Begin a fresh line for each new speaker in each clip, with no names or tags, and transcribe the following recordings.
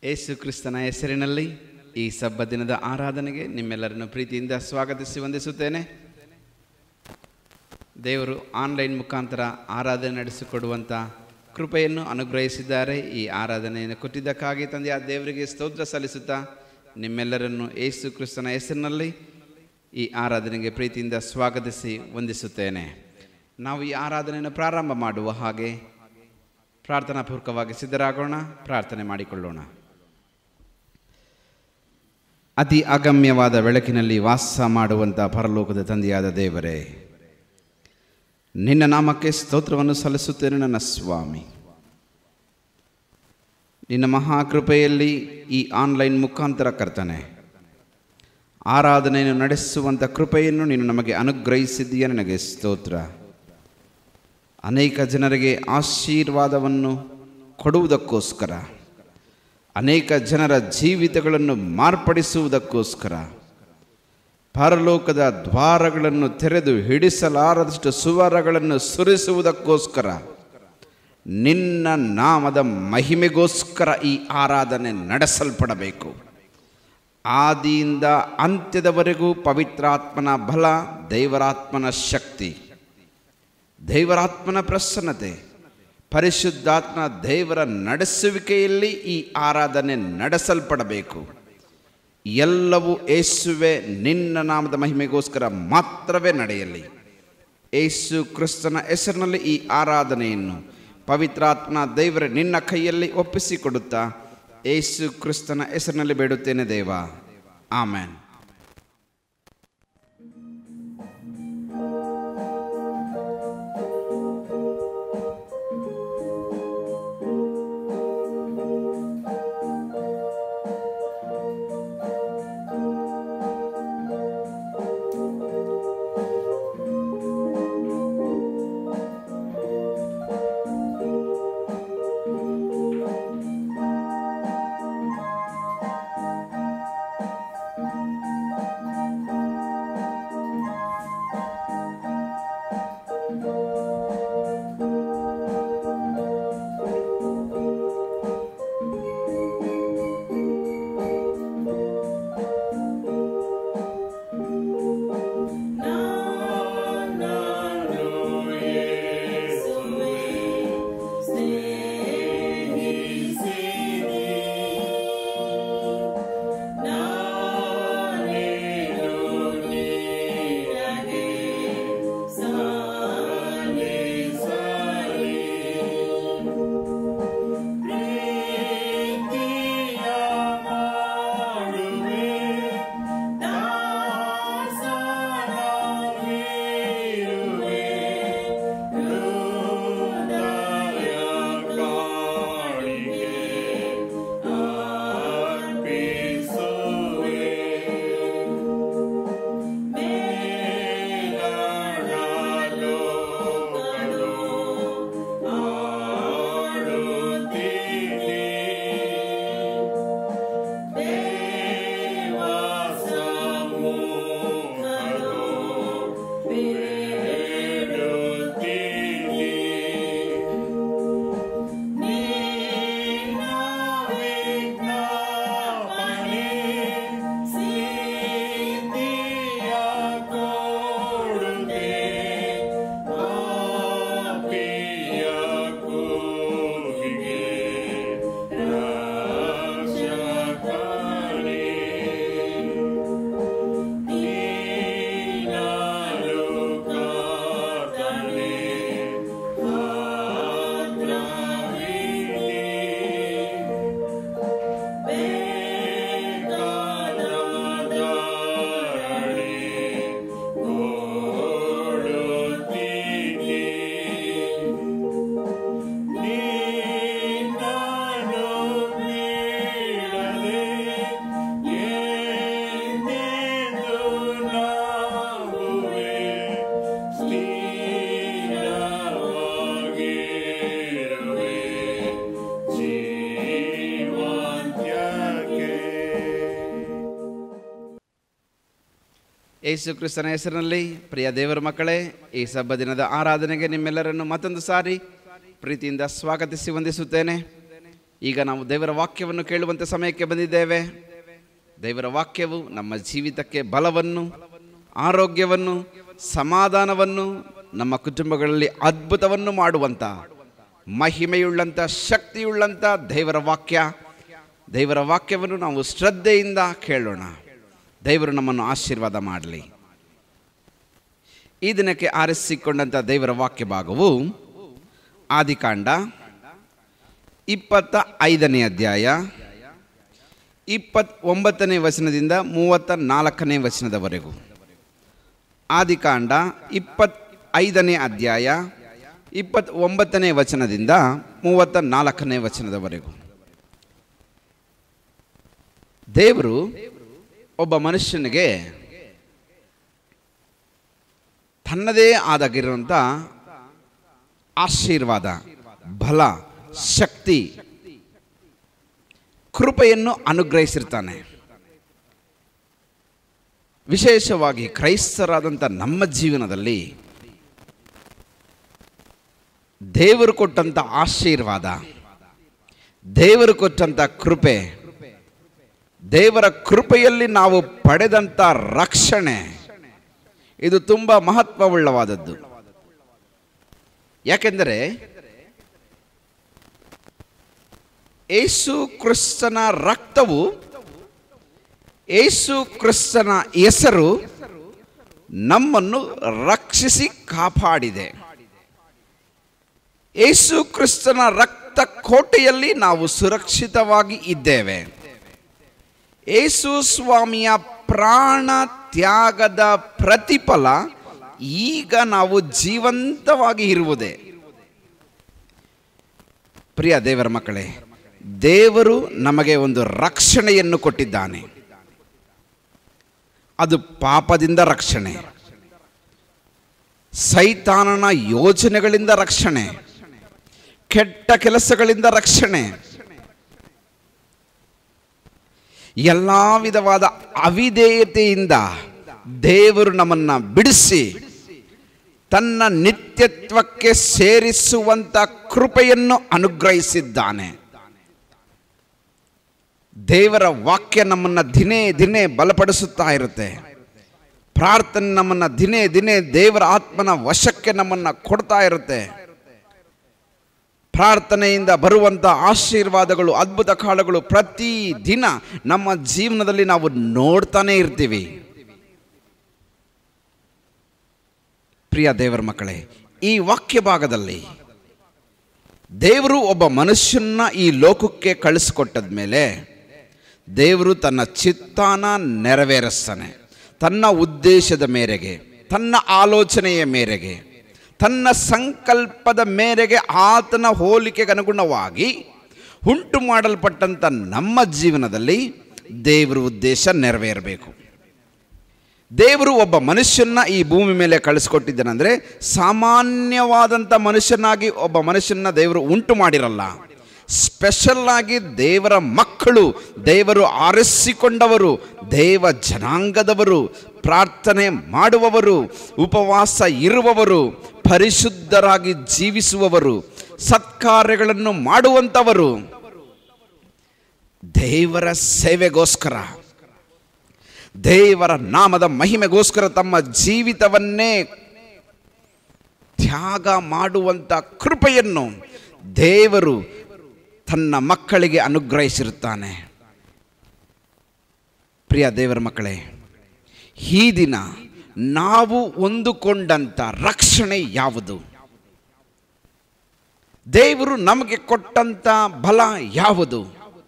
ಯೇಸು ಕ್ರಿಸ್ತನ ಹೆಸರಿನಲ್ಲಿ ಈ ಸಬ್ಬ ದಿನದ ಆರಾಧನೆಗೆ ನಿಮ್ಮೆಲ್ಲರನ್ನು ಪ್ರೀತಿಯಿಂದ ಸ್ವಾಗತಿಸಿ ವಂದಿಸುತ್ತೇನೆ ದೇವರು ಆನ್ಲೈನ್ ಮುಖಾಂತರ ಆರಾಧನೆ ನಡೆಸಿಕೊಡುವಂಥ ಕೃಪೆಯನ್ನು ಅನುಗ್ರಹಿಸಿದ್ದಾರೆ ಈ ಆರಾಧನೆಯನ್ನು ಕೊಟ್ಟಿದ್ದಕ್ಕಾಗಿ ತಂದೆ ಆ ದೇವರಿಗೆ ಸ್ತೋತ್ರ ಸಲ್ಲಿಸುತ್ತಾ ನಿಮ್ಮೆಲ್ಲರನ್ನು ಯೇಸು ಕ್ರಿಸ್ತನ ಹೆಸರಿನಲ್ಲಿ ಈ ಆರಾಧನೆಗೆ ಪ್ರೀತಿಯಿಂದ ಸ್ವಾಗತಿಸಿ ವಂದಿಸುತ್ತೇನೆ ನಾವು ಈ ಆರಾಧನೆಯನ್ನು ಪ್ರಾರಂಭ ಮಾಡುವ ಹಾಗೆ ಪ್ರಾರ್ಥನಾಪೂರ್ವಕವಾಗಿ ಸಿದ್ಧರಾಗೋಣ ಪ್ರಾರ್ಥನೆ ಮಾಡಿಕೊಳ್ಳೋಣ ಅತಿ ಅಗಮ್ಯವಾದ ಬೆಳಕಿನಲ್ಲಿ ವಾಸ ಮಾಡುವಂಥ ಪರಲೋಕದ ತಂದೆಯಾದ ದೇವರೇ ನಿನ್ನ ನಾಮಕ್ಕೆ ಸ್ತೋತ್ರವನ್ನು ಸಲ್ಲಿಸುತ್ತೇನೆ ನನ್ನ ಸ್ವಾಮಿ ನಿನ್ನ ಮಹಾಕೃಪೆಯಲ್ಲಿ ಈ ಆನ್ಲೈನ್ ಮುಖಾಂತರ ಕರ್ತನೆ ಆರಾಧನೆಯನ್ನು ನಡೆಸುವಂಥ ಕೃಪೆಯನ್ನು ನೀನು ನಮಗೆ ಅನುಗ್ರಹಿಸಿದ್ದೀಯ ನನಗೆ ಸ್ತೋತ್ರ ಅನೇಕ ಜನರಿಗೆ ಆಶೀರ್ವಾದವನ್ನು ಕೊಡುವುದಕ್ಕೋಸ್ಕರ ಅನೇಕ ಜನರ ಜೀವಿತಗಳನ್ನು ಮಾರ್ಪಡಿಸುವುದಕ್ಕೋಸ್ಕರ ಪರಲೋಕದ ದ್ವಾರಗಳನ್ನು ತೆರೆದು ಹಿಡಿಸಲಾರದಷ್ಟು ಸುವರಗಳನ್ನು ಸುರಿಸುವುದಕ್ಕೋಸ್ಕರ ನಿನ್ನ ನಾಮದ ಮಹಿಮೆಗೋಸ್ಕರ ಈ ಆರಾಧನೆ ನಡೆಸಲ್ಪಡಬೇಕು ಆದಿಯಿಂದ ಅಂತ್ಯದವರೆಗೂ ಪವಿತ್ರಾತ್ಮನ ಬಲ ದೇವರಾತ್ಮನ ಶಕ್ತಿ ದೇವರಾತ್ಮನ ಪ್ರಸನ್ನತೆ ಪರಿಶುದ್ಧಾತ್ಮ ದೇವರ ನಡೆಸುವಿಕೆಯಲ್ಲಿ ಈ ಆರಾಧನೆ ನಡೆಸಲ್ಪಡಬೇಕು ಎಲ್ಲವೂ ಏಸುವೆ ನಿನ್ನ ನಾಮದ ಮಹಿಮೆಗೋಸ್ಕರ ಮಾತ್ರವೇ ನಡೆಯಲಿ ಏಸು ಕ್ರಿಸ್ತನ ಹೆಸರಿನಲ್ಲಿ ಈ ಆರಾಧನೆಯನ್ನು ಪವಿತ್ರಾತ್ಮನ ದೇವರ ನಿನ್ನ ಕೈಯಲ್ಲಿ ಒಪ್ಪಿಸಿಕೊಡುತ್ತಾ ಏಸು ಕ್ರಿಸ್ತನ ಹೆಸರಿನಲ್ಲಿ ಬೇಡುತ್ತೇನೆ ದೇವ ಆಮೇನ್ ಯೇಸು ಕ್ರಿಸ್ತನ ಹೆಸರಿನಲ್ಲಿ ಪ್ರಿಯ ದೇವರ ಮಕ್ಕಳೇ ಈ ಸಬ್ಬ ದಿನದ ಆರಾಧನೆಗೆ ನಿಮ್ಮೆಲ್ಲರನ್ನು ಮತ್ತೊಂದು ಸಾರಿ ಪ್ರೀತಿಯಿಂದ ಸ್ವಾಗತಿಸಿ ವಂದಿಸುತ್ತೇನೆ ಈಗ ನಾವು ದೇವರ ವಾಕ್ಯವನ್ನು ಕೇಳುವಂಥ ಸಮಯಕ್ಕೆ ಬಂದಿದ್ದೇವೆ ದೇವರ ವಾಕ್ಯವು ನಮ್ಮ ಜೀವಿತಕ್ಕೆ ಬಲವನ್ನು ಆರೋಗ್ಯವನ್ನು ಸಮಾಧಾನವನ್ನು ನಮ್ಮ ಕುಟುಂಬಗಳಲ್ಲಿ ಅದ್ಭುತವನ್ನು ಮಾಡುವಂಥ ಮಹಿಮೆಯುಳ್ಳಂಥ ಶಕ್ತಿಯುಳ್ಳಂಥ ದೇವರ ವಾಕ್ಯ ದೇವರ ವಾಕ್ಯವನ್ನು ನಾವು ಶ್ರದ್ಧೆಯಿಂದ ಕೇಳೋಣ ದೇವರು ನಮ್ಮನ್ನು ಆಶೀರ್ವಾದ ಮಾಡಲಿ ಈ ದಿನಕ್ಕೆ ಆರಿಸಿಕೊಂಡಂಥ ದೇವರ ವಾಕ್ಯ ಭಾಗವು ಆದಿಕಾಂಡ ಇಪ್ಪತ್ತ ಐದನೇ ಅಧ್ಯಾಯ ಇಪ್ಪತ್ ಒಂಬತ್ತನೇ ವಚನದಿಂದ ಮೂವತ್ತ ನಾಲ್ಕನೇ ವಚನದವರೆಗೂ ಆದಿಕಾಂಡ ಇಪ್ಪತ್ ಐದನೇ ಅಧ್ಯಾಯ ಇಪ್ಪತ್ ಒಂಬತ್ತನೇ ವಚನದಿಂದ ಮೂವತ್ತ ನಾಲ್ಕನೇ ವಚನದವರೆಗೂ ದೇವರು ಒಬ್ಬ ಮನುಷ್ಯನಿಗೆ ತನ್ನದೇ ಆದಾಗಿರುವಂಥ ಆಶೀರ್ವಾದ ಬಲ ಶಕ್ತಿ ಕೃಪೆಯನ್ನು ಅನುಗ್ರಹಿಸಿರ್ತಾನೆ ವಿಶೇಷವಾಗಿ ಕ್ರೈಸ್ತರಾದಂಥ ನಮ್ಮ ಜೀವನದಲ್ಲಿ ದೇವರು ಕೊಟ್ಟಂಥ ಆಶೀರ್ವಾದ ದೇವರು ಕೊಟ್ಟಂಥ ಕೃಪೆ ದೇವರ ಕೃಪೆಯಲ್ಲಿ ನಾವು ಪಡೆದಂಥ ರಕ್ಷಣೆ ಇದು ತುಂಬ ಮಹತ್ವವುಳ್ಳವಾದದ್ದು ಯಾಕೆಂದರೆ ಏಸು ಕ್ರಿಸ್ತನ ರಕ್ತವು ಏಸು ಕ್ರಿಸ್ತನ ಹೆಸರು ನಮ್ಮನ್ನು ರಕ್ಷಿಸಿ ಕಾಪಾಡಿದೆ ಏಸು ಕ್ರಿಸ್ತನ ರಕ್ತ ಕೋಟೆಯಲ್ಲಿ ನಾವು ಸುರಕ್ಷಿತವಾಗಿ ಇದ್ದೇವೆ ಏಸು ಸ್ವಾಮಿಯ ಪ್ರಾಣ ತ್ಯಾಗದ ಪ್ರತಿಫಲ ಈಗ ನಾವು ಜೀವಂತವಾಗಿ ಇರುವುದೇ ಪ್ರಿಯ ದೇವರ ಮಕ್ಕಳೇ ದೇವರು ನಮಗೆ ಒಂದು ರಕ್ಷಣೆಯನ್ನು ಕೊಟ್ಟಿದ್ದಾನೆ ಅದು ಪಾಪದಿಂದ ರಕ್ಷಣೆ ಸೈತಾನನ ಯೋಜನೆಗಳಿಂದ ರಕ್ಷಣೆ ಕೆಟ್ಟ ಕೆಲಸಗಳಿಂದ ರಕ್ಷಣೆ ಎಲ್ಲ ವಿಧವಾದ ಅವಿಧೇಯತೆಯಿಂದ ದೇವರು ನಮ್ಮನ್ನು ಬಿಡಿಸಿ ತನ್ನ ನಿತ್ಯತ್ವಕ್ಕೆ ಸೇರಿಸುವಂಥ ಕೃಪೆಯನ್ನು ಅನುಗ್ರಹಿಸಿದ್ದಾನೆ ದೇವರ ವಾಕ್ಯ ನಮ್ಮನ್ನು ದಿನೇ ದಿನೇ ಬಲಪಡಿಸುತ್ತಾ ಇರುತ್ತೆ ಪ್ರಾರ್ಥನೆ ನಮ್ಮನ್ನು ದಿನೇ ದಿನೇ ದೇವರ ಆತ್ಮನ ವಶಕ್ಕೆ ನಮ್ಮನ್ನು ಕೊಡ್ತಾ ಇರುತ್ತೆ ಪ್ರಾರ್ಥನೆಯಿಂದ ಬರುವಂಥ ಆಶೀರ್ವಾದಗಳು ಅದ್ಭುತ ಕಾಲಗಳು ಪ್ರತಿ ದಿನ ನಮ್ಮ ಜೀವನದಲ್ಲಿ ನಾವು ನೋಡ್ತಾನೆ ಇರ್ತೀವಿ ಪ್ರಿಯ ದೇವರ ಮಕ್ಕಳೇ ಈ ವಾಕ್ಯ ಭಾಗದಲ್ಲಿ ದೇವರು ಒಬ್ಬ ಮನುಷ್ಯನ ಈ ಲೋಕಕ್ಕೆ ಕಳಿಸ್ಕೊಟ್ಟದ ಮೇಲೆ ದೇವರು ತನ್ನ ಚಿತ್ತಾನ ನೆರವೇರಿಸ್ತಾನೆ ತನ್ನ ಉದ್ದೇಶದ ಮೇರೆಗೆ ತನ್ನ ಆಲೋಚನೆಯ ಮೇರೆಗೆ ತನ್ನ ಸಂಕಲ್ಪದ ಮೇರೆಗೆ ಆತನ ಹೋಲಿಕೆಗೆ ಅನುಗುಣವಾಗಿ ಉಂಟು ಮಾಡಲ್ಪಟ್ಟಂಥ ನಮ್ಮ ಜೀವನದಲ್ಲಿ ದೇವರ ಉದ್ದೇಶ ನೆರವೇರಬೇಕು ದೇವರು ಒಬ್ಬ ಮನುಷ್ಯನ ಈ ಭೂಮಿ ಮೇಲೆ ಕಳಿಸ್ಕೊಟ್ಟಿದ್ದಾನಂದರೆ ಸಾಮಾನ್ಯವಾದಂಥ ಮನುಷ್ಯನಾಗಿ ಒಬ್ಬ ಮನುಷ್ಯನ ದೇವರು ಉಂಟು ಮಾಡಿರಲ್ಲ ಸ್ಪೆಷಲ್ ಆಗಿ ದೇವರ ಮಕ್ಕಳು ದೇವರು ಆರಿಸಿಕೊಂಡವರು ದೇವ ಜನಾಂಗದವರು ಪ್ರಾರ್ಥನೆ ಮಾಡುವವರು ಉಪವಾಸ ಇರುವವರು ಪರಿಶುದ್ಧರಾಗಿ ಜೀವಿಸುವವರು ಸತ್ಕಾರ್ಯಗಳನ್ನು ಮಾಡುವಂಥವರು ದೇವರ ಸೇವೆಗೋಸ್ಕರ ದೇವರ ನಾಮದ ಮಹಿಮೆಗೋಸ್ಕರ ತಮ್ಮ ಜೀವಿತವನ್ನೇ ತ್ಯಾಗ ಮಾಡುವಂಥ ಕೃಪೆಯನ್ನು ದೇವರು ತನ್ನ ಮಕ್ಕಳಿಗೆ ಅನುಗ್ರಹಿಸಿರುತ್ತಾನೆ ಪ್ರಿಯ ದೇವರ ಮಕ್ಕಳೇ ಈ ದಿನ ನಾವು ಹೊಂದಿಕೊಂಡಂಥ ರಕ್ಷಣೆ ಯಾವುದು ದೇವರು ನಮಗೆ ಕೊಟ್ಟಂಥ ಬಲ ಯಾವುದು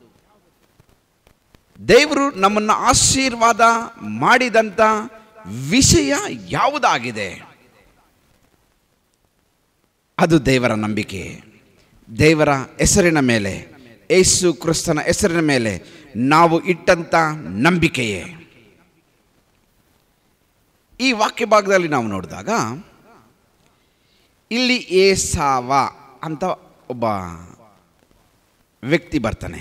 ದೇವರು ನಮ್ಮನ್ನು ಆಶೀರ್ವಾದ ಮಾಡಿದಂಥ ವಿಷಯ ಯಾವುದಾಗಿದೆ ಅದು ದೇವರ ನಂಬಿಕೆ ದೇವರ ಹೆಸರಿನ ಮೇಲೆ ಯೇಸು ಕ್ರಿಸ್ತನ ಹೆಸರಿನ ಮೇಲೆ ನಾವು ಇಟ್ಟಂಥ ನಂಬಿಕೆಯೇ ಈ ವಾಕ್ಯ ಭಾಗದಲ್ಲಿ ನಾವು ನೋಡಿದಾಗ ಇಲ್ಲಿ ಏಸಾವ ಅಂತ ಒಬ್ಬ ವ್ಯಕ್ತಿ ಬರ್ತಾನೆ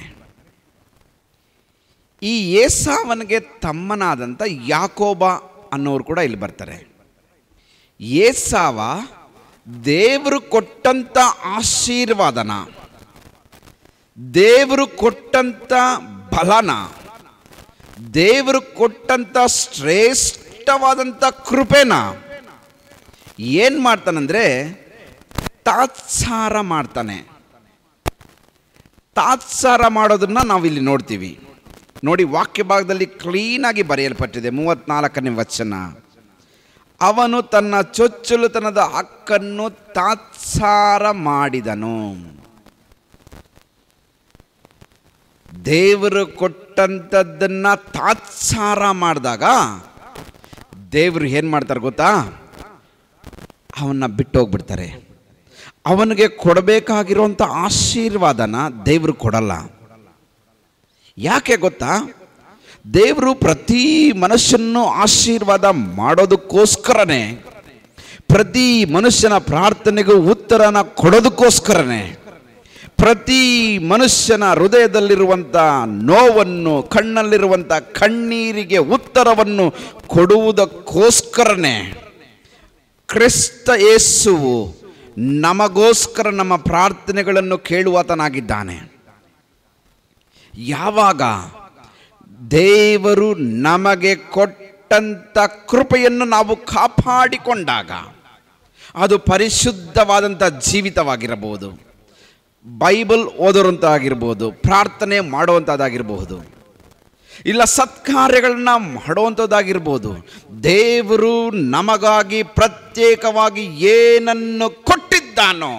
ಈ ಏಸಾವನಿಗೆ ತಮ್ಮನಾದಂಥ ಯಾಕೋಬ ಅನ್ನೋರು ಕೂಡ ಇಲ್ಲಿ ಬರ್ತಾರೆ ಏಸಾವ ದೇವರು ಕೊಟ್ಟಂಥ ಆಶೀರ್ವಾದನ ದೇವರು ಕೊಟ್ಟಂತ ಬಲನ ದೇವರು ಕೊಟ್ಟಂತ ಶ್ರೇಷ್ಠವಾದಂಥ ಕೃಪೆನ ಏನು ಮಾಡ್ತಾನಂದ್ರೆ ತಾತ್ಸಾರ ಮಾಡ್ತಾನೆ ತಾತ್ಸಾರ ಮಾಡೋದನ್ನ ನಾವಿಲ್ಲಿ ನೋಡ್ತೀವಿ ನೋಡಿ ವಾಕ್ಯ ಭಾಗದಲ್ಲಿ ಕ್ಲೀನಾಗಿ ಬರೆಯಲ್ಪಟ್ಟಿದೆ ಮೂವತ್ನಾಲ್ಕನೇ ವಚನ ಅವನು ತನ್ನ ಚೊಚ್ಚಲುತನದ ಹಕ್ಕನ್ನು ತಾತ್ಸಾರ ಮಾಡಿದನು ದೇವರು ಕೊಟ್ಟಂಥದ್ದನ್ನ ತಾತ್ಸಾರ ಮಾಡಿದಾಗ ದೇವರು ಏನು ಮಾಡ್ತಾರೆ ಗೊತ್ತಾ ಅವನ್ನ ಬಿಟ್ಟು ಹೋಗ್ಬಿಡ್ತಾರೆ ಅವನಿಗೆ ಕೊಡಬೇಕಾಗಿರುವಂಥ ಆಶೀರ್ವಾದನ ದೇವರು ಕೊಡಲ್ಲ ಯಾಕೆ ಗೊತ್ತಾ ದೇವರು ಪ್ರತಿ ಮನುಷ್ಯನನ್ನು ಆಶೀರ್ವಾದ ಮಾಡೋದಕ್ಕೋಸ್ಕರನೇ ಪ್ರತಿ ಮನುಷ್ಯನ ಪ್ರಾರ್ಥನೆಗೂ ಉತ್ತರನ ಕೊಡೋದಕ್ಕೋಸ್ಕರನೇ ಪ್ರತಿ ಮನುಷ್ಯನ ಹೃದಯದಲ್ಲಿರುವಂಥ ನೋವನ್ನು ಕಣ್ಣಲ್ಲಿರುವಂಥ ಕಣ್ಣೀರಿಗೆ ಉತ್ತರವನ್ನು ಕೊಡುವುದಕ್ಕೋಸ್ಕರನೇ ಕ್ರಿಸ್ತ ಯೇಸುವು ನಮಗೋಸ್ಕರ ನಮ್ಮ ಪ್ರಾರ್ಥನೆಗಳನ್ನು ಕೇಳುವಾತನಾಗಿದ್ದಾನೆ ಯಾವಾಗ ದೇವರು ನಮಗೆ ಕೊಟ್ಟಂಥ ಕೃಪೆಯನ್ನು ನಾವು ಕಾಪಾಡಿಕೊಂಡಾಗ ಅದು ಪರಿಶುದ್ಧವಾದಂಥ ಜೀವಿತವಾಗಿರಬಹುದು ಬೈಬಲ್ ಓದೋರಂಥದ್ದಾಗಿರ್ಬೋದು ಪ್ರಾರ್ಥನೆ ಮಾಡುವಂಥದ್ದಾಗಿರಬಹುದು ಇಲ್ಲ ಸತ್ಕಾರ್ಯಗಳನ್ನ ಮಾಡುವಂಥದ್ದಾಗಿರ್ಬೋದು ದೇವರು ನಮಗಾಗಿ ಪ್ರತ್ಯೇಕವಾಗಿ ಏನನ್ನು ಕೊಟ್ಟಿದ್ದಾನೋ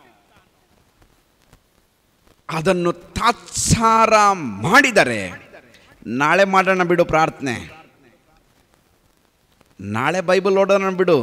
ಅದನ್ನು ತಾತ್ಸಾರ ಮಾಡಿದರೆ ನಾಳೆ ಮಾಡೋಣ ಬಿಡು ಪ್ರಾರ್ಥನೆ ನಾಳೆ ಬೈಬಲ್ ಓಡೋಣ ಬಿಡು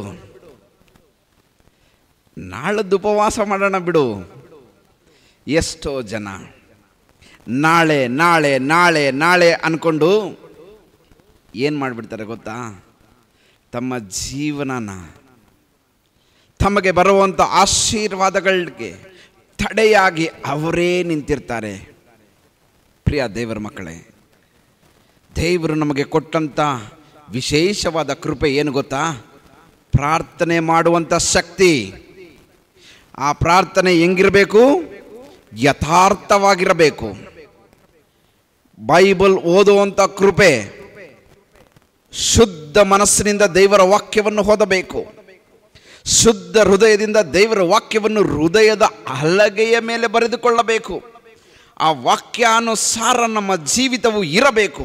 ನಾಳದ್ದು ಉಪವಾಸ ಮಾಡೋಣ ಬಿಡು ಎಷ್ಟೋ ಜನ ನಾಳೆ ನಾಳೆ ನಾಳೆ ನಾಳೆ ಅಂದ್ಕೊಂಡು ಏನು ಮಾಡಿಬಿಡ್ತಾರೆ ಗೊತ್ತಾ ತಮ್ಮ ಜೀವನನ ತಮಗೆ ಬರುವಂಥ ಆಶೀರ್ವಾದಗಳಿಗೆ ತಡೆಯಾಗಿ ಅವರೇ ನಿಂತಿರ್ತಾರೆ ಪ್ರಿಯ ದೇವರ ಮಕ್ಕಳೇ ದೇವರು ನಮಗೆ ಕೊಟ್ಟಂಥ ವಿಶೇಷವಾದ ಕೃಪೆ ಏನು ಗೊತ್ತಾ ಪ್ರಾರ್ಥನೆ ಮಾಡುವಂಥ ಶಕ್ತಿ ಆ ಪ್ರಾರ್ಥನೆ ಹೆಂಗಿರಬೇಕು ಯಥಾರ್ಥವಾಗಿರಬೇಕು ಬೈಬಲ್ ಓದುವಂಥ ಕೃಪೆ ಶುದ್ಧ ಮನಸ್ಸಿನಿಂದ ದೇವರ ವಾಕ್ಯವನ್ನು ಓದಬೇಕು ಶುದ್ಧ ಹೃದಯದಿಂದ ದೇವರ ವಾಕ್ಯವನ್ನು ಹೃದಯದ ಹಲಗೆಯ ಮೇಲೆ ಬರೆದುಕೊಳ್ಳಬೇಕು ಆ ವಾಕ್ಯಾನುಸಾರ ನಮ್ಮ ಜೀವಿತವು ಇರಬೇಕು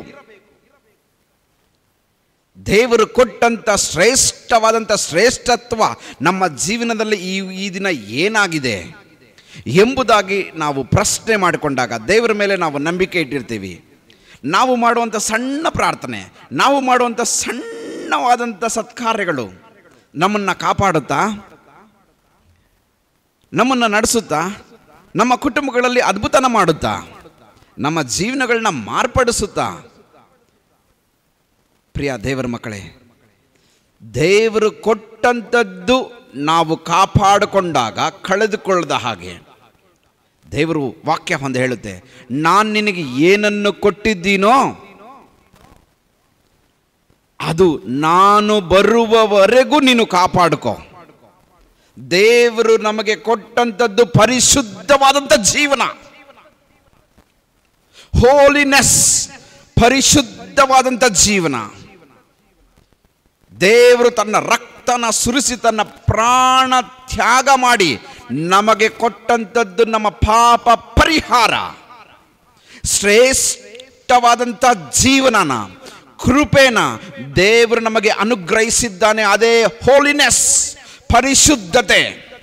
ದೇವರು ಕೊಟ್ಟಂಥ ಶ್ರೇಷ್ಠವಾದಂಥ ಶ್ರೇಷ್ಠತ್ವ ನಮ್ಮ ಜೀವನದಲ್ಲಿ ಈ ಈ ದಿನ ಏನಾಗಿದೆ ಎಂಬುದಾಗಿ ನಾವು ಪ್ರಶ್ನೆ ಮಾಡಿಕೊಂಡಾಗ ದೇವರ ಮೇಲೆ ನಾವು ನಂಬಿಕೆ ಇಟ್ಟಿರ್ತೀವಿ ನಾವು ಮಾಡುವಂಥ ಸಣ್ಣ ಪ್ರಾರ್ಥನೆ ನಾವು ಮಾಡುವಂಥ ಸಣ್ಣವಾದಂಥ ಸತ್ಕಾರ್ಯಗಳು ನಮ್ಮನ್ನು ಕಾಪಾಡುತ್ತಾ ನಮ್ಮನ್ನು ನಡೆಸುತ್ತಾ ನಮ್ಮ ಕುಟುಂಬಗಳಲ್ಲಿ ಅದ್ಭುತನ ಮಾಡುತ್ತಾ ನಮ್ಮ ಜೀವನಗಳನ್ನ ಮಾರ್ಪಡಿಸುತ್ತಾ ಪ್ರಿಯ ದೇವರ ಮಕ್ಕಳೇ ದೇವರು ಕೊಟ್ಟಂಥದ್ದು ನಾವು ಕಾಪಾಡಿಕೊಂಡಾಗ ಕಳೆದುಕೊಳ್ಳದ ಹಾಗೆ ದೇವರು ವಾಕ್ಯ ಒಂದು ಹೇಳುತ್ತೆ ನಾನು ನಿನಗೆ ಏನನ್ನು ಕೊಟ್ಟಿದ್ದೀನೋ ಅದು ನಾನು ಬರುವವರೆಗೂ ನೀನು ಕಾಪಾಡ್ಕೋ ದೇವರು ನಮಗೆ ಕೊಟ್ಟಂಥದ್ದು ಪರಿಶುದ್ಧವಾದಂಥ ಜೀವನ ಹೋಲಿನೆಸ್ ಪರಿಶುದ್ಧವಾದಂಥ ಜೀವನ ದೇವರು ತನ್ನ ರಕ್ತನ ಸುರಿಸಿ ತನ್ನ ಪ್ರಾಣ ತ್ಯಾಗ ಮಾಡಿ ನಮಗೆ ಕೊಟ್ಟಂಥದ್ದು ನಮ್ಮ ಪಾಪ ಪರಿಹಾರ ಶ್ರೇಷ್ಠವಾದಂಥ ಜೀವನನ ಕೃಪೆನ ದೇವರು ನಮಗೆ ಅನುಗ್ರಹಿಸಿದ್ದಾನೆ ಅದೇ ಹೋಲಿನೆಸ್ ಪರಿಶುದ್ಧತೆ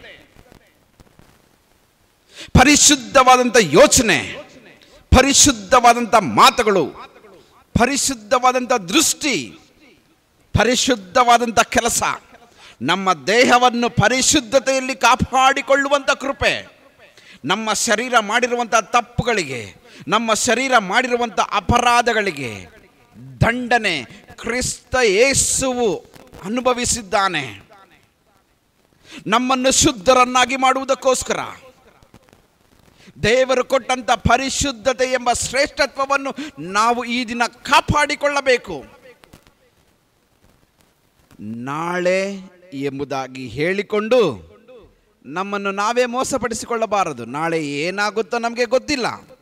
ಪರಿಶುದ್ಧವಾದಂಥ ಯೋಚನೆ ಪರಿಶುದ್ಧವಾದಂಥ ಮಾತುಗಳು ಪರಿಶುದ್ಧವಾದಂಥ ದೃಷ್ಟಿ ಪರಿಶುದ್ಧವಾದಂಥ ಕೆಲಸ ನಮ್ಮ ದೇಹವನ್ನು ಪರಿಶುದ್ಧತೆಯಲ್ಲಿ ಕಾಪಾಡಿಕೊಳ್ಳುವಂಥ ಕೃಪೆ ನಮ್ಮ ಶರೀರ ಮಾಡಿರುವಂಥ ತಪ್ಪುಗಳಿಗೆ ನಮ್ಮ ಶರೀರ ಮಾಡಿರುವಂಥ ಅಪರಾಧಗಳಿಗೆ ದಂಡನೆ ಕ್ರಿಸ್ತ ಯೇಸುವು ಅನುಭವಿಸಿದ್ದಾನೆ ನಮ್ಮನ್ನು ಶುದ್ಧರನ್ನಾಗಿ ಮಾಡುವುದಕ್ಕೋಸ್ಕರ ದೇವರು ಕೊಟ್ಟಂಥ ಪರಿಶುದ್ಧತೆ ಎಂಬ ಶ್ರೇಷ್ಠತ್ವವನ್ನು ನಾವು ಈ ದಿನ ಕಾಪಾಡಿಕೊಳ್ಳಬೇಕು ನಾಳೆ ಎಂಬುದಾಗಿ ಹೇಳಿಕೊಂಡು ನಮ್ಮನ್ನು ನಾವೇ ಮೋಸಪಡಿಸಿಕೊಳ್ಳಬಾರದು ನಾಳೆ ಏನಾಗುತ್ತೋ ನಮಗೆ ಗೊತ್ತಿಲ್ಲ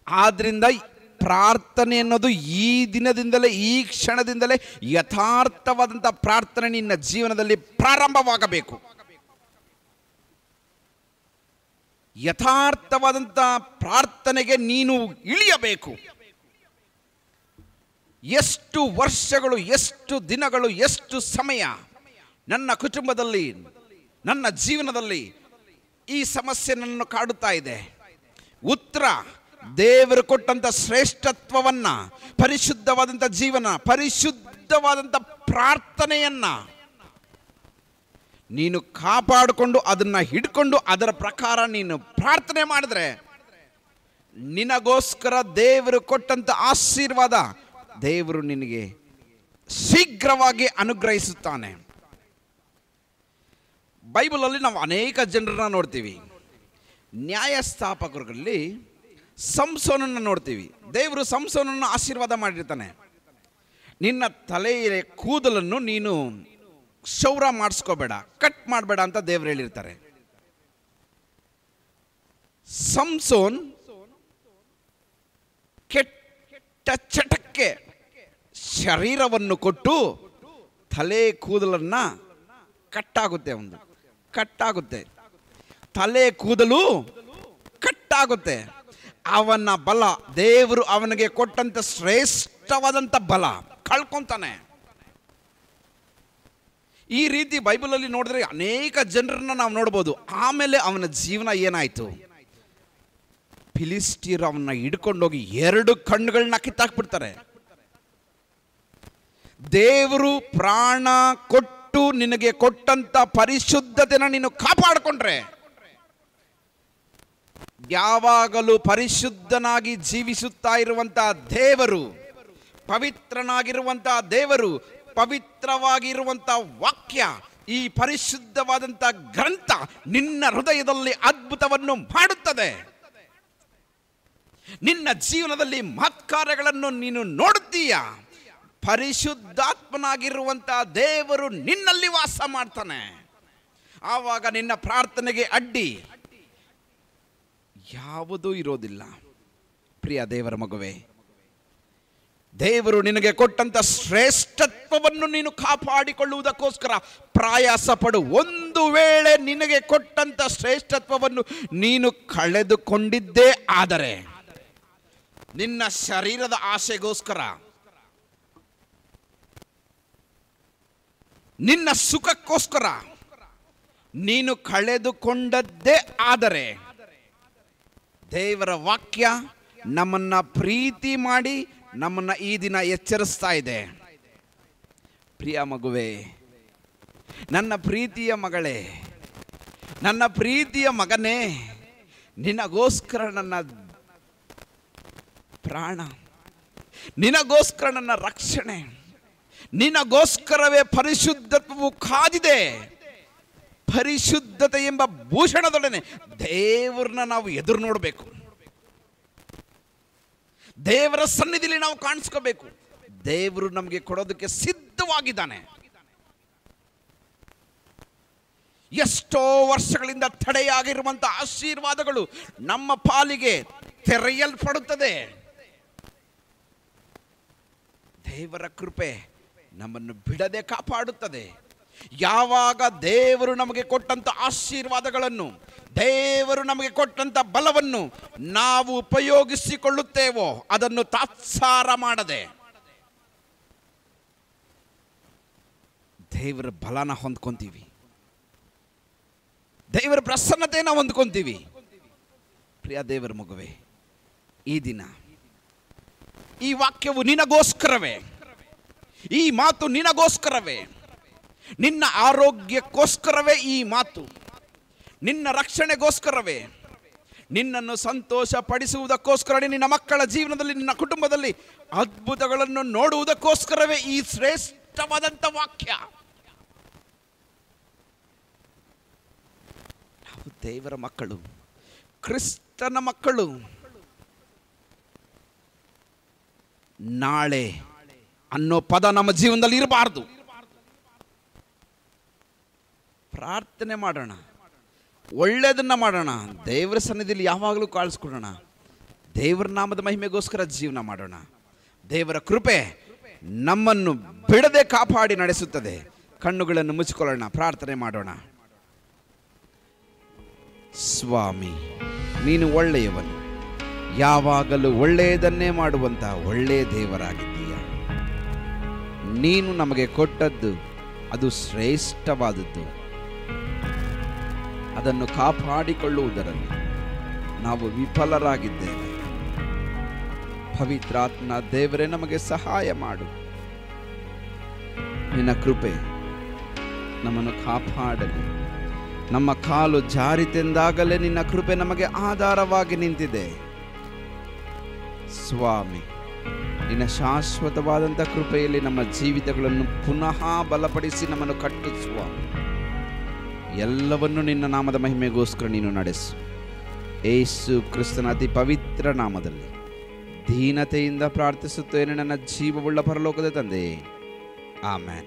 ಆದ್ರಿಂದ ಪ್ರಾರ್ಥನೆ ಅನ್ನೋದು ಈ ದಿನದಿಂದಲೇ ಈ ಕ್ಷಣದಿಂದಲೇ ಯಥಾರ್ಥವಾದಂಥ ಪ್ರಾರ್ಥನೆ ನಿನ್ನ ಜೀವನದಲ್ಲಿ ಪ್ರಾರಂಭವಾಗಬೇಕು ಯಥಾರ್ಥವಾದಂಥ ಪ್ರಾರ್ಥನೆಗೆ ನೀನು ಇಳಿಯಬೇಕು ಎಷ್ಟು ವರ್ಷಗಳು ಎಷ್ಟು ದಿನಗಳು ಎಷ್ಟು ಸಮಯ ನನ್ನ ಕುಟುಂಬದಲ್ಲಿ ನನ್ನ ಜೀವನದಲ್ಲಿ ಈ ಸಮಸ್ಯೆ ನನ್ನನ್ನು ಕಾಡುತ್ತಾ ಇದೆ ಉತ್ತರ ದೇವರು ಕೊಟ್ಟಂತ ಶ್ರೇಷ್ಠತ್ವವನ್ನ ಪರಿಶುದ್ಧವಾದಂಥ ಜೀವನ ಪರಿಶುದ್ಧವಾದಂಥ ಪ್ರಾರ್ಥನೆಯನ್ನ ನೀನು ಕಾಪಾಡಿಕೊಂಡು ಅದನ್ನ ಹಿಡ್ಕೊಂಡು ಅದರ ಪ್ರಕಾರ ನೀನು ಪ್ರಾರ್ಥನೆ ಮಾಡಿದ್ರೆ ನಿನಗೋಸ್ಕರ ದೇವರು ಕೊಟ್ಟಂತ ಆಶೀರ್ವಾದ ದೇವರು ನಿನಗೆ ಶೀಘ್ರವಾಗಿ ಅನುಗ್ರಹಿಸುತ್ತಾನೆ ಬೈಬಲಲ್ಲಿ ನಾವು ಅನೇಕ ಜನರನ್ನ ನೋಡ್ತೀವಿ ನ್ಯಾಯಸ್ಥಾಪಕರಲ್ಲಿ ಸಂಸೋನನ್ನು ನೋಡ್ತೀವಿ ದೇವರು ಸಂಸೋನನ್ನು ಆಶೀರ್ವಾದ ಮಾಡಿರ್ತಾನೆ ನಿನ್ನ ತಲೆಯ ಕೂದಲನ್ನು ನೀನು ಕ್ಷೌರ ಮಾಡಿಸ್ಕೋಬೇಡ ಕಟ್ ಮಾಡಬೇಡ ಅಂತ ದೇವರು ಹೇಳಿರ್ತಾರೆ ಸಂಸೋನ್ ಕೆಟ್ಟ ಚಟಕ್ಕೆ ಶರೀರವನ್ನು ಕೊಟ್ಟು ತಲೆ ಕೂದಲನ್ನ ಕಟ್ಟಾಗುತ್ತೆ ಒಂದು ಕಟ್ಟಾಗುತ್ತೆ ತಲೆ ಕೂದಲು ಕಟ್ಟಾಗುತ್ತೆ ಅವನ ಬಲ ದೇವರು ಅವನಿಗೆ ಕೊಟ್ಟಂತ ಶ್ರೇಷ್ಠವಾದಂಥ ಬಲ ಕಳ್ಕೊಂತಾನೆ ಈ ರೀತಿ ಬೈಬಲಲ್ಲಿ ನೋಡಿದ್ರೆ ಅನೇಕ ಜನರನ್ನ ನಾವು ನೋಡ್ಬೋದು ಆಮೇಲೆ ಅವನ ಜೀವನ ಏನಾಯ್ತು ಫಿಲಿಸ್ಟೀರ್ ಅವನ್ನ ಹಿಡ್ಕೊಂಡೋಗಿ ಎರಡು ಕಣ್ಣುಗಳನ್ನ ಕಿತ್ತಾಕ್ಬಿಡ್ತಾರೆ ದೇವರು ಪ್ರಾಣ ಕೊಟ್ಟು ನಿನಗೆ ಕೊಟ್ಟಂತ ಪರಿಶುದ್ಧತೆನ ನೀನು ಕಾಪಾಡಿಕೊಂಡ್ರೆ ಯಾವಾಗಲೂ ಪರಿಶುದ್ಧನಾಗಿ ಜೀವಿಸುತ್ತಾ ಇರುವಂತಹ ದೇವರು ಪವಿತ್ರನಾಗಿರುವಂತಹ ದೇವರು ಪವಿತ್ರವಾಗಿರುವಂತಹ ವಾಕ್ಯ ಈ ಪರಿಶುದ್ಧವಾದಂತಹ ಗ್ರಂಥ ನಿನ್ನ ಹೃದಯದಲ್ಲಿ ಅದ್ಭುತವನ್ನು ಮಾಡುತ್ತದೆ ನಿನ್ನ ಜೀವನದಲ್ಲಿ ಮಹತ್ಕಾರ್ಯಗಳನ್ನು ನೀನು ನೋಡುತ್ತೀಯ ಪರಿಶುದ್ಧಾತ್ಮನಾಗಿರುವಂತಹ ದೇವರು ನಿನ್ನಲ್ಲಿ ವಾಸ ಮಾಡ್ತಾನೆ ಆವಾಗ ನಿನ್ನ ಪ್ರಾರ್ಥನೆಗೆ ಅಡ್ಡಿ ಯಾವುದೂ ಇರೋದಿಲ್ಲ ಪ್ರಿಯ ದೇವರ ಮಗುವೆ ದೇವರು ನಿನಗೆ ಕೊಟ್ಟಂತ ಶ್ರೇಷ್ಠತ್ವವನ್ನು ನೀನು ಕಾಪಾಡಿಕೊಳ್ಳುವುದಕ್ಕೋಸ್ಕರ ಪ್ರಯಾಸ ಪಡು ಒಂದು ವೇಳೆ ನಿನಗೆ ಕೊಟ್ಟಂತ ಶ್ರೇಷ್ಠತ್ವವನ್ನು ನೀನು ಕಳೆದುಕೊಂಡಿದ್ದೇ ಆದರೆ ನಿನ್ನ ಶರೀರದ ಆಸೆಗೋಸ್ಕರ ನಿನ್ನ ಸುಖಕ್ಕೋಸ್ಕರ ನೀನು ಕಳೆದುಕೊಂಡದ್ದೇ ಆದರೆ ದೇವರ ವಾಕ್ಯ ನಮ್ಮನ್ನ ಪ್ರೀತಿ ಮಾಡಿ ನಮ್ಮನ್ನ ಈ ದಿನ ಎಚ್ಚರಿಸ್ತಾ ಇದೆ ಪ್ರಿಯ ಮಗುವೆ ನನ್ನ ಪ್ರೀತಿಯ ಮಗಳೇ ನನ್ನ ಪ್ರೀತಿಯ ಮಗನೇ ನಿನಗೋಸ್ಕರ ನನ್ನ ಪ್ರಾಣ ನಿನಗೋಸ್ಕರ ನನ್ನ ರಕ್ಷಣೆ ನಿನಗೋಸ್ಕರವೇ ಪರಿಶುದ್ಧತ್ವವು ಕಾದಿದೆ ಪರಿಶುದ್ಧತೆ ಎಂಬ ಭೂಷಣದೊಡನೆ ದೇವರನ್ನ ನಾವು ಎದುರು ನೋಡಬೇಕು ದೇವರ ಸನ್ನಿಧಿಲಿ ನಾವು ಕಾಣಿಸ್ಕೋಬೇಕು ದೇವರು ನಮಗೆ ಕೊಡೋದಕ್ಕೆ ಸಿದ್ಧವಾಗಿದ್ದಾನೆ ಎಷ್ಟೋ ವರ್ಷಗಳಿಂದ ತಡೆಯಾಗಿರುವಂಥ ಆಶೀರ್ವಾದಗಳು ನಮ್ಮ ಪಾಲಿಗೆ ತೆರೆಯಲ್ಪಡುತ್ತದೆ ದೇವರ ಕೃಪೆ ನಮ್ಮನ್ನು ಬಿಡದೆ ಕಾಪಾಡುತ್ತದೆ ಯಾವಾಗ ದೇವರು ನಮಗೆ ಕೊಟ್ಟಂತ ಆಶೀರ್ವಾದಗಳನ್ನು ದೇವರು ನಮಗೆ ಕೊಟ್ಟಂತ ಬಲವನ್ನು ನಾವು ಉಪಯೋಗಿಸಿಕೊಳ್ಳುತ್ತೇವೋ ಅದನ್ನು ತಾತ್ಸಾರ ಮಾಡದೆ ದೇವರ ಬಲನ ಹೊಂದ್ಕೊಂತೀವಿ ದೇವರ ಪ್ರಸನ್ನತೆಯನ್ನು ಹೊಂದ್ಕೊಂತೀವಿ ಪ್ರಿಯ ದೇವರ ಮಗುವೆ ಈ ದಿನ ಈ ವಾಕ್ಯವು ನಿನಗೋಸ್ಕರವೇ ಈ ಮಾತು ನಿನಗೋಸ್ಕರವೇ ನಿನ್ನ ಆರೋಗ್ಯಕ್ಕೋಸ್ಕರವೇ ಈ ಮಾತು ನಿನ್ನ ರಕ್ಷಣೆಗೋಸ್ಕರವೇ ನಿನ್ನನ್ನು ಸಂತೋಷ ಪಡಿಸುವುದಕ್ಕೋಸ್ಕರ ನಿನ್ನ ಮಕ್ಕಳ ಜೀವನದಲ್ಲಿ ನಿನ್ನ ಕುಟುಂಬದಲ್ಲಿ ಅದ್ಭುತಗಳನ್ನು ನೋಡುವುದಕ್ಕೋಸ್ಕರವೇ ಈ ಶ್ರೇಷ್ಠವಾದಂಥ ವಾಕ್ಯ ನಾವು ದೇವರ ಮಕ್ಕಳು ಕ್ರಿಸ್ತನ ಮಕ್ಕಳು ನಾಳೆ ಅನ್ನೋ ಪದ ನಮ್ಮ ಜೀವನದಲ್ಲಿ ಇರಬಾರ್ದು ಪ್ರಾರ್ಥನೆ ಮಾಡೋಣ ಒಳ್ಳೆಯದನ್ನ ಮಾಡೋಣ ದೇವರ ಸನ್ನಿಧಿಯಲ್ಲಿ ಯಾವಾಗಲೂ ಕಾಳಿಸ್ಕೊಡೋಣ ದೇವರ ನಾಮದ ಮಹಿಮೆಗೋಸ್ಕರ ಜೀವನ ಮಾಡೋಣ ದೇವರ ಕೃಪೆ ನಮ್ಮನ್ನು ಬಿಡದೆ ಕಾಪಾಡಿ ನಡೆಸುತ್ತದೆ ಕಣ್ಣುಗಳನ್ನು ಮುಚ್ಚಿಕೊಳ್ಳೋಣ ಪ್ರಾರ್ಥನೆ ಮಾಡೋಣ ಸ್ವಾಮಿ ನೀನು ಒಳ್ಳೆಯವನು ಯಾವಾಗಲೂ ಒಳ್ಳೆಯದನ್ನೇ ಮಾಡುವಂಥ ಒಳ್ಳೆಯ ದೇವರಾಗಿದ್ದೀಯ ನೀನು ನಮಗೆ ಕೊಟ್ಟದ್ದು ಅದು ಶ್ರೇಷ್ಠವಾದದ್ದು ಅದನ್ನು ಕಾಪಾಡಿಕೊಳ್ಳುವುದರಲ್ಲಿ ನಾವು ವಿಫಲರಾಗಿದ್ದೇವೆ ಪವಿತ್ರಾತ್ಮ ದೇವರೇ ನಮಗೆ ಸಹಾಯ ಮಾಡು ನಿನ್ನ ಕೃಪೆ ನಮ್ಮನ್ನು ಕಾಪಾಡಲಿ ನಮ್ಮ ಕಾಲು ಜಾರಿತೆಂದಾಗಲೇ ನಿನ್ನ ಕೃಪೆ ನಮಗೆ ಆಧಾರವಾಗಿ ನಿಂತಿದೆ ಸ್ವಾಮಿ ನಿನ್ನ ಶಾಶ್ವತವಾದಂಥ ಕೃಪೆಯಲ್ಲಿ ನಮ್ಮ ಜೀವಿತಗಳನ್ನು ಪುನಃ ಬಲಪಡಿಸಿ ನಮ್ಮನ್ನು ಕಟ್ಟು ಸ್ವಾಮಿ ಎಲ್ಲವನ್ನು ನಿನ್ನ ನಾಮದ ಮಹಿಮೆಗೋಸ್ಕರ ನೀನು ನಡೆಸು ಏಸು ಕ್ರಿಸ್ತನ ಅತಿ ಪವಿತ್ರ ನಾಮದಲ್ಲಿ ದೀನತೆಯಿಂದ ಪ್ರಾರ್ಥಿಸುತ್ತೇನೆ ನನ್ನ ಜೀವವುಳ್ಳ ಪರಲೋಕದ ತಂದೆಯೇ ಆಮೇನ್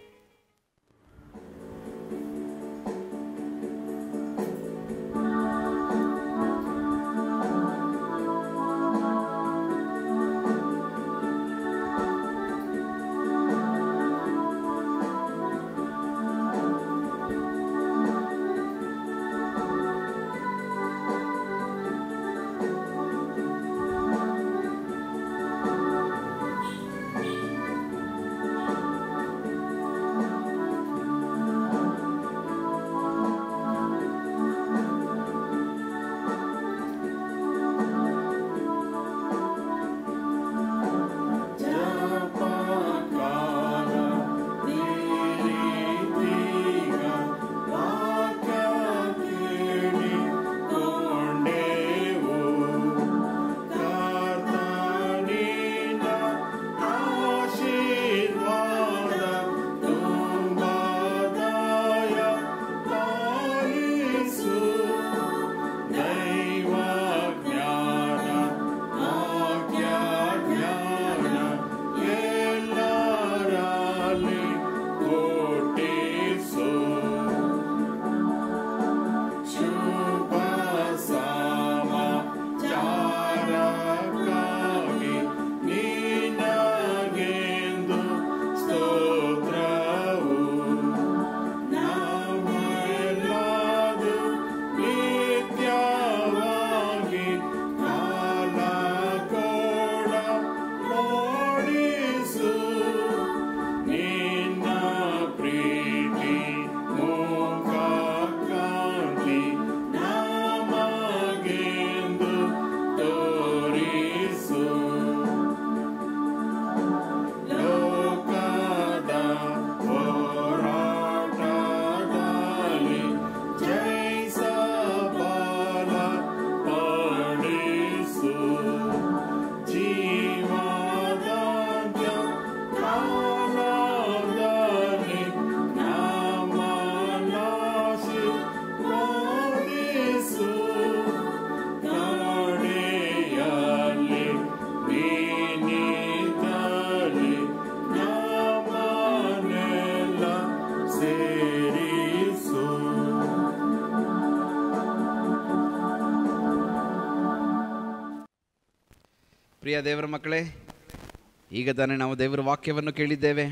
ಪ್ರಿಯ ದೇವರ ಮಕ್ಕಳೇ ಈಗ ತಾನೇ ನಾವು ದೇವರ ವಾಕ್ಯವನ್ನು ಕೇಳಿದ್ದೇವೆ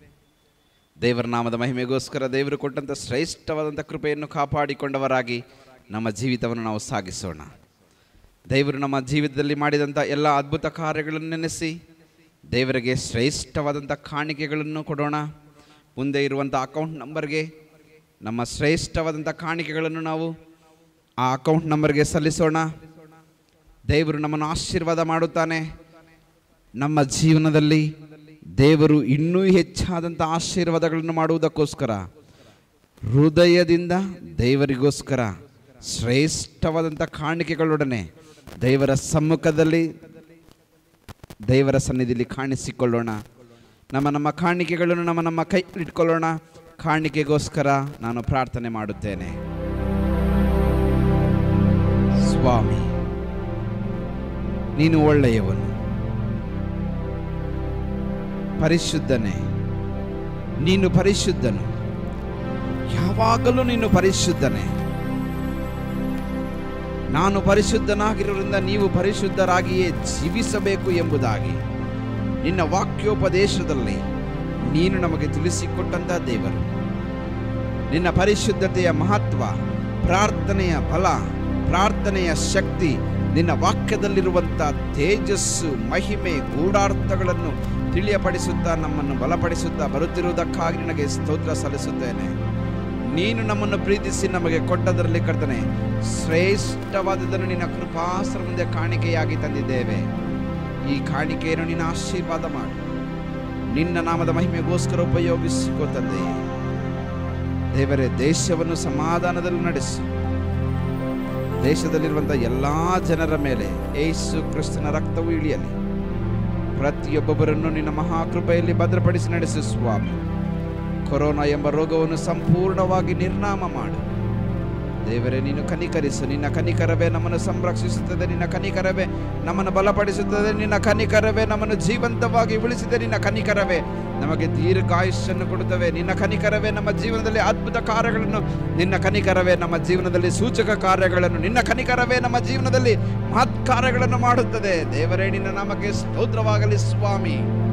ದೇವರ ನಾಮದ ಮಹಿಮೆಗೋಸ್ಕರ ದೇವರು ಕೊಟ್ಟಂಥ ಶ್ರೇಷ್ಠವಾದಂಥ ಕೃಪೆಯನ್ನು ಕಾಪಾಡಿಕೊಂಡವರಾಗಿ ನಮ್ಮ ಜೀವಿತವನ್ನು ನಾವು ಸಾಗಿಸೋಣ ದೇವರು ನಮ್ಮ ಜೀವಿತದಲ್ಲಿ ಮಾಡಿದಂಥ ಎಲ್ಲ ಅದ್ಭುತ ಕಾರ್ಯಗಳನ್ನು ನೆನೆಸಿ ದೇವರಿಗೆ ಶ್ರೇಷ್ಠವಾದಂಥ ಕಾಣಿಕೆಗಳನ್ನು ಕೊಡೋಣ ಮುಂದೆ ಇರುವಂಥ ಅಕೌಂಟ್ ನಂಬರ್ಗೆ ನಮ್ಮ ಶ್ರೇಷ್ಠವಾದಂಥ ಕಾಣಿಕೆಗಳನ್ನು ನಾವು ಆ ಅಕೌಂಟ್ ನಂಬರ್ಗೆ ಸಲ್ಲಿಸೋಣ ದೇವರು ನಮ್ಮನ್ನು ಆಶೀರ್ವಾದ ಮಾಡುತ್ತಾನೆ ನಮ್ಮ ಜೀವನದಲ್ಲಿ ದೇವರು ಇನ್ನೂ ಹೆಚ್ಚಾದಂಥ ಆಶೀರ್ವಾದಗಳನ್ನು ಮಾಡುವುದಕ್ಕೋಸ್ಕರ ಹೃದಯದಿಂದ ದೇವರಿಗೋಸ್ಕರ ಶ್ರೇಷ್ಠವಾದಂಥ ಕಾಣಿಕೆಗಳೊಡನೆ ದೇವರ ಸಮ್ಮುಖದಲ್ಲಿ ದೇವರ ಸನ್ನಿಧಿಯಲ್ಲಿ ಕಾಣಿಸಿಕೊಳ್ಳೋಣ ನಮ್ಮ ನಮ್ಮ ಕಾಣಿಕೆಗಳನ್ನು ನಮ್ಮ ನಮ್ಮ ಕೈ ಇಟ್ಕೊಳ್ಳೋಣ ಕಾಣಿಕೆಗೋಸ್ಕರ ನಾನು ಪ್ರಾರ್ಥನೆ ಮಾಡುತ್ತೇನೆ ಸ್ವಾಮಿ ನೀನು ಒಳ್ಳೆಯವನು ಪರಿಶುದ್ಧನೇ ನೀನು ಪರಿಶುದ್ಧನು ಯಾವಾಗಲೂ ನೀನು ಪರಿಶುದ್ಧನೇ ನಾನು ಪರಿಶುದ್ಧನಾಗಿರೋದ್ರಿಂದ ನೀವು ಪರಿಶುದ್ಧರಾಗಿಯೇ ಜೀವಿಸಬೇಕು ಎಂಬುದಾಗಿ ನಿನ್ನ ವಾಕ್ಯೋಪದೇಶದಲ್ಲಿ ನೀನು ನಮಗೆ ತಿಳಿಸಿಕೊಟ್ಟಂತ ದೇವರು ನಿನ್ನ ಪರಿಶುದ್ಧತೆಯ ಮಹತ್ವ ಪ್ರಾರ್ಥನೆಯ ಬಲ ಪ್ರಾರ್ಥನೆಯ ಶಕ್ತಿ ನಿನ್ನ ವಾಕ್ಯದಲ್ಲಿರುವಂಥ ತೇಜಸ್ಸು ಮಹಿಮೆ ಗೂಢಾರ್ಥಗಳನ್ನು ತಿಳಿಯಪಡಿಸುತ್ತಾ ನಮ್ಮನ್ನು ಬಲಪಡಿಸುತ್ತಾ ಬರುತ್ತಿರುವುದಕ್ಕಾಗಿ ನಿನಗೆ ಸ್ತೋತ್ರ ಸಲ್ಲಿಸುತ್ತೇನೆ ನೀನು ನಮ್ಮನ್ನು ಪ್ರೀತಿಸಿ ನಮಗೆ ಕೊಟ್ಟದರಲ್ಲಿ ಕರ್ತನೆ ಶ್ರೇಷ್ಠವಾದದನ್ನು ನಿನ್ನ ಕೃಪಾಸರ ಮುಂದೆ ಕಾಣಿಕೆಯಾಗಿ ತಂದಿದ್ದೇವೆ ಈ ಕಾಣಿಕೆಯನ್ನು ನಿನ್ನ ಆಶೀರ್ವಾದ ಮಾಡು ನಿನ್ನ ನಾಮದ ಮಹಿಮೆಗೋಸ್ಕರ ಉಪಯೋಗಿಸಿಕೋ ತಂದೆಯೇ ದೇವರೇ ದೇಶವನ್ನು ಸಮಾಧಾನದಲ್ಲಿ ನಡೆಸು ದೇಶದಲ್ಲಿರುವಂಥ ಎಲ್ಲ ಜನರ ಮೇಲೆ ಏಸು ಕ್ರಿಸ್ತನ ರಕ್ತವು ಇಳಿಯಲಿ ಪ್ರತಿಯೊಬ್ಬೊಬ್ಬರನ್ನು ನಿನ್ನ ಮಹಾಕೃಪೆಯಲ್ಲಿ ಭದ್ರಪಡಿಸಿ ನಡೆಸು ಸ್ವಾಮಿ ಕೊರೋನಾ ಎಂಬ ರೋಗವನ್ನು ಸಂಪೂರ್ಣವಾಗಿ ನಿರ್ನಾಮ ಮಾಡು ದೇವರೇ ನೀನು ಕನಿಕರಿಸು ನಿನ್ನ ಕನಿಕರವೇ ನಮ್ಮನ್ನು ಸಂರಕ್ಷಿಸುತ್ತದೆ ನಿನ್ನ ಕನಿಕರವೇ ನಮ್ಮನ್ನು ಬಲಪಡಿಸುತ್ತದೆ ನಿನ್ನ ಕನಿಕರವೇ ನಮ್ಮನ್ನು ಜೀವಂತವಾಗಿ ಉಳಿಸಿದೆ ನಿನ್ನ ಕನಿಕರವೇ ನಮಗೆ ದೀರ್ಘಾಯುಷ್ಯನ್ನು ಕೊಡುತ್ತವೆ ನಿನ್ನ ಕನಿಕರವೇ ನಮ್ಮ ಜೀವನದಲ್ಲಿ ಅದ್ಭುತ ಕಾರ್ಯಗಳನ್ನು ನಿನ್ನ ಕನಿಕರವೇ ನಮ್ಮ ಜೀವನದಲ್ಲಿ ಸೂಚಕ ಕಾರ್ಯಗಳನ್ನು ನಿನ್ನ ಕನಿಕರವೇ ನಮ್ಮ ಜೀವನದಲ್ಲಿ ಮಹತ್ ಕಾರ್ಯಗಳನ್ನು ಮಾಡುತ್ತದೆ ದೇವರೇ ನಿನ್ನ ನಾಮಕ್ಕೆ ಸ್ತೋತ್ರವಾಗಲಿ ಸ್ವಾಮಿ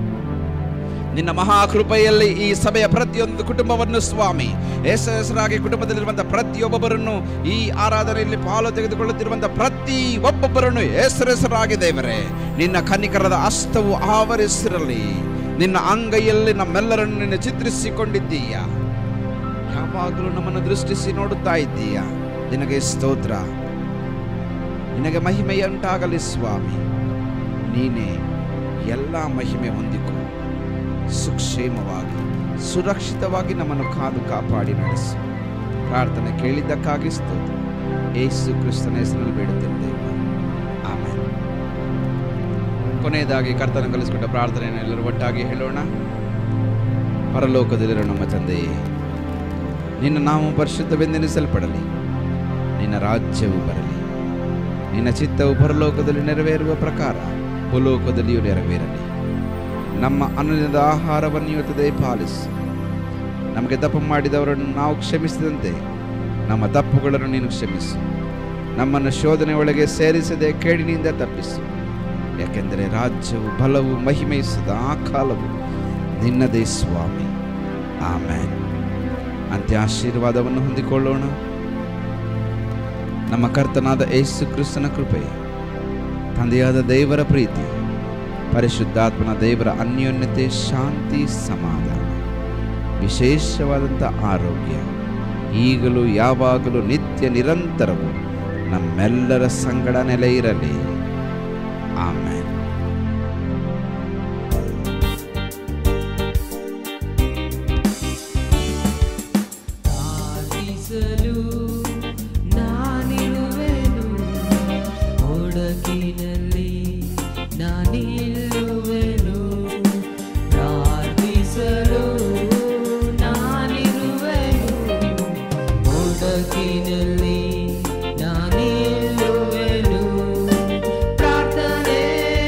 ನಿನ್ನ ಮಹಾಕೃಪೆಯಲ್ಲಿ ಈ ಸಭೆಯ ಪ್ರತಿಯೊಂದು ಕುಟುಂಬವನ್ನು ಸ್ವಾಮಿ ಹೆಸರು ಹೆಸರಾಗಿ ಕುಟುಂಬದಲ್ಲಿರುವಂತಹ ಪ್ರತಿಯೊಬ್ಬೊಬ್ಬರನ್ನು ಈ ಆರಾಧನೆಯಲ್ಲಿ ಪಾಲು ತೆಗೆದುಕೊಳ್ಳುತ್ತಿರುವಂತಹ ಪ್ರತಿ ಒಬ್ಬೊಬ್ಬರನ್ನು ಹೆಸರು ಹೆಸರಾಗಿ ದೇವರೇ ನಿನ್ನ ಕನಿಕರದ ಹಸ್ತವು ಆವರಿಸಿರಲಿ ನಿನ್ನ ಅಂಗೈಯಲ್ಲಿ ನಮ್ಮೆಲ್ಲರನ್ನು ನಿನ್ನ ಚಿತ್ರಿಸಿಕೊಂಡಿದ್ದೀಯ ಯಾವಾಗಲೂ ನಮ್ಮನ್ನು ದೃಷ್ಟಿಸಿ ನೋಡುತ್ತಾ ಇದ್ದೀಯ ನಿನಗೆ ಸ್ತೋತ್ರ ನಿನಗೆ ಮಹಿಮೆಯುಂಟಾಗಲಿ ಸ್ವಾಮಿ ನೀನೇ ಎಲ್ಲ ಮಹಿಮೆ ಹೊಂದಿಕೊ ಸುಕ್ಷೇಮವಾಗಿ ಸುರಕ್ಷಿತವಾಗಿ ನಮ್ಮನ್ನು ಕಾದು ಕಾಪಾಡಿ ನಡೆಸು ಪ್ರಾರ್ಥನೆ ಕೇಳಿದ್ದಕ್ಕಾಗಿ ಸ್ತೋತ್ರ ಏಸು ಕ್ರಿಸ್ತನ ಹೆಸರಲ್ಲಿ ಬೇಡುತ್ತಿದ್ದೇವೆ ಆಮೇಲೆ ಕೊನೆಯದಾಗಿ ಕರ್ತನ ಕಲಿಸಿಕೊಟ್ಟ ಪ್ರಾರ್ಥನೆಯನ್ನು ಎಲ್ಲರೂ ಒಟ್ಟಾಗಿ ಹೇಳೋಣ ಪರಲೋಕದಲ್ಲಿರೋ ನಮ್ಮ ತಂದೆಯೇ ನಿನ್ನ ನಾಮ ಪರಿಶುದ್ಧವೆಂದೆನಿಸಲ್ಪಡಲಿ ನಿನ್ನ ರಾಜ್ಯವು ಬರಲಿ ನಿನ್ನ ಚಿತ್ತವು ಪರಲೋಕದಲ್ಲಿ ನೆರವೇರುವ ಪ್ರಕಾರ ಭೂಲೋಕದಲ್ಲಿಯೂ ನೆರವೇರಲಿ ನಮ್ಮ ಅನ್ನದ ಆಹಾರವನ್ನು ಇವತ್ತದೆ ಪಾಲಿಸು ನಮಗೆ ತಪ್ಪು ಮಾಡಿದವರನ್ನು ನಾವು ಕ್ಷಮಿಸಿದಂತೆ ನಮ್ಮ ತಪ್ಪುಗಳನ್ನು ನೀನು ಕ್ಷಮಿಸು ನಮ್ಮನ್ನು ಶೋಧನೆ ಒಳಗೆ ಸೇರಿಸದೆ ಕೇಡಿನಿಂದ ತಪ್ಪಿಸು ಯಾಕೆಂದರೆ ರಾಜ್ಯವು ಬಲವು ಮಹಿಮೆ ಸದಾ ಕಾಲವು ನಿನ್ನದೇ ಸ್ವಾಮಿ ಆಮೇನ್ ಅಂತ್ಯ ಆಶೀರ್ವಾದವನ್ನು ಹೊಂದಿಕೊಳ್ಳೋಣ ನಮ್ಮ ಕರ್ತನಾದ ಯೇಸು ಕ್ರಿಸ್ತನ ಕೃಪೆ ತಂದೆಯಾದ ದೇವರ ಪ್ರೀತಿ ಪರಿಶುದ್ಧಾತ್ಮನ ದೇವರ ಅನ್ಯೋನ್ಯತೆ ಶಾಂತಿ ಸಮಾಧಾನ ವಿಶೇಷವಾದಂಥ ಆರೋಗ್ಯ ಈಗಲೂ ಯಾವಾಗಲೂ ನಿತ್ಯ ನಿರಂತರವು ನಮ್ಮೆಲ್ಲರ ಸಂಗಡ ನೆಲೆ ಇರಲಿ ಆಮೇಲೆ
ಪ್ರಾರ್ಥಿಸಲು ನಾನಿರುವೆನು ಒಡಕಿನಲ್ಲಿ ನಾನಿರುವೆನು ಪ್ರಾರ್ಥಿಸಲು ನಾನಿರುವೆನು ಒಡಕಿನಲ್ಲಿ ನಾನಿರುವೆನು ಪ್ರಾರ್ಥನೆ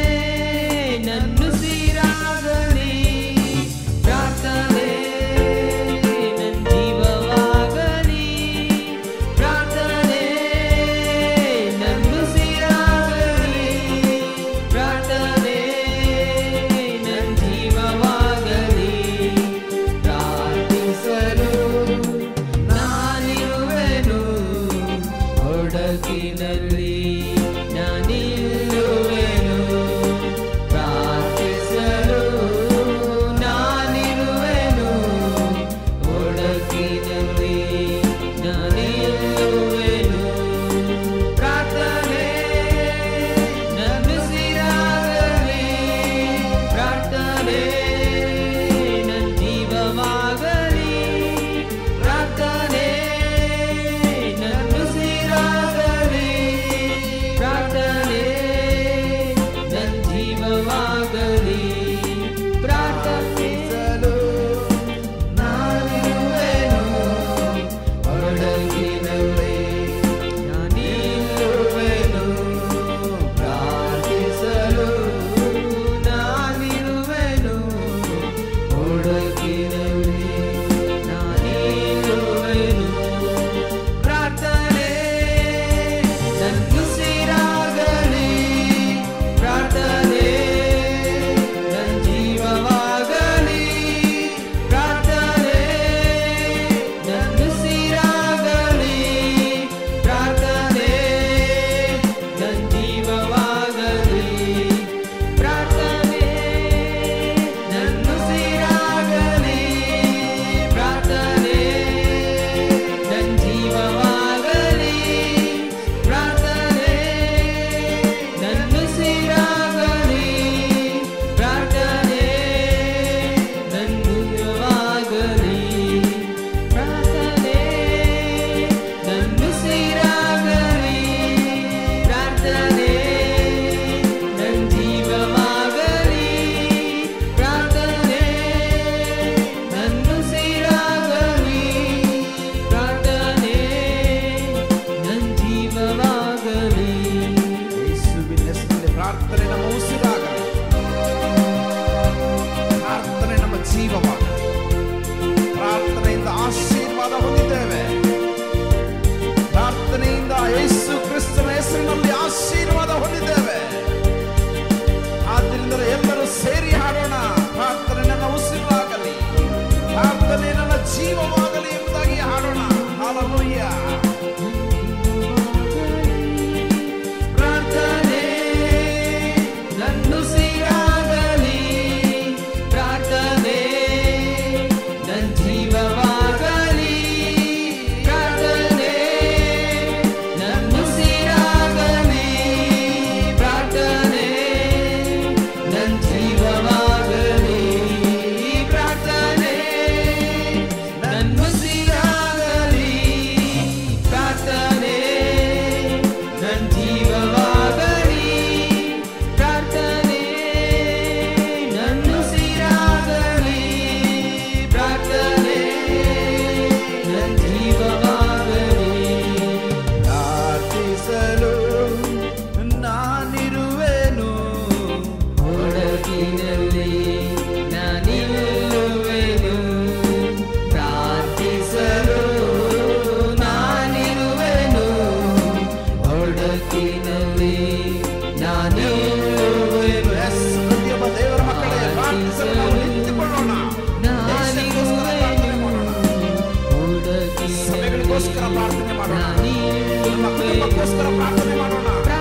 ನನ್ನುಸಿರಾಗಲಿ ಪ್ರಾರ್ಥನೆ ನನ್ನ ಜೀವವಾಗಲಿ ಪ್ರಾರ್ಥನೆ ನನ್ನುಸಿರಾಗಲಿ ಪ್ರಾರ್ಥನೆ ನನ್ನ ಜೀವವಾಗಲಿ ಪ್ರಾರ್ಥಿಸಲು ನಾನಿರುವೆನು
ಪ್ರಾರ್ಥನೆ ಮಾಡೋಣ ನಮ್ಮ ಕುಟುಂಬಕ್ಕೋಸ್ಕರ ಪ್ರಾರ್ಥನೆ ಮಾಡೋಣ